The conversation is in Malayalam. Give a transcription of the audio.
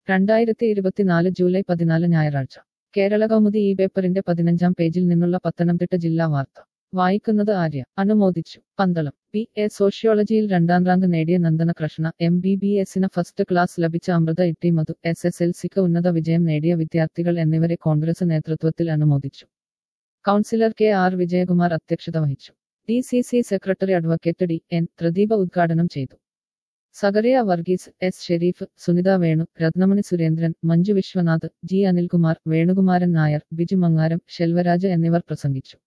രണ്ടായിരത്തി ഇരുപത്തിനാല് ജൂലൈ പതിനാല് ഞായറാഴ്ച കേരള കൗമുദി ഈ പേപ്പറിന്റെ പതിനഞ്ചാം പേജിൽ നിന്നുള്ള പത്തനംതിട്ട ജില്ലാ വാർത്ത വായിക്കുന്നത് ആര്യ അനുമോദിച്ചു പന്തളം പി എ സോഷ്യോളജിയിൽ രണ്ടാം റാങ്ക് നേടിയ Nandana Krishna M B B എസിന് ഫസ്റ്റ് ക്ലാസ് ലഭിച്ച Amritha Itty Madhu S S L സിക്ക് ഉന്നത വിജയം നേടിയ വിദ്യാർത്ഥികൾ എന്നിവരെ കോൺഗ്രസ് നേതൃത്വത്തിൽ അനുമോദിച്ചു കൗൺസിലർ കെ ആർ വിജയകുമാർ അധ്യക്ഷത വഹിച്ചു D C C secretary advocate D N Pradeep ഉദ്ഘാടനം ചെയ്തു സഗറിയ വർഗീസ് എസ് ഷെരീഫ് സുനിത വേണു രത്നമണി സുരേന്ദ്രൻ മഞ്ജു വിശ്വനാഥ് ജി അനിൽകുമാർ വേണുകുമാരൻ നായർ ബിജു മങ്ങാരം ശെൽവരാജ് എന്നിവർ പ്രസംഗിച്ചു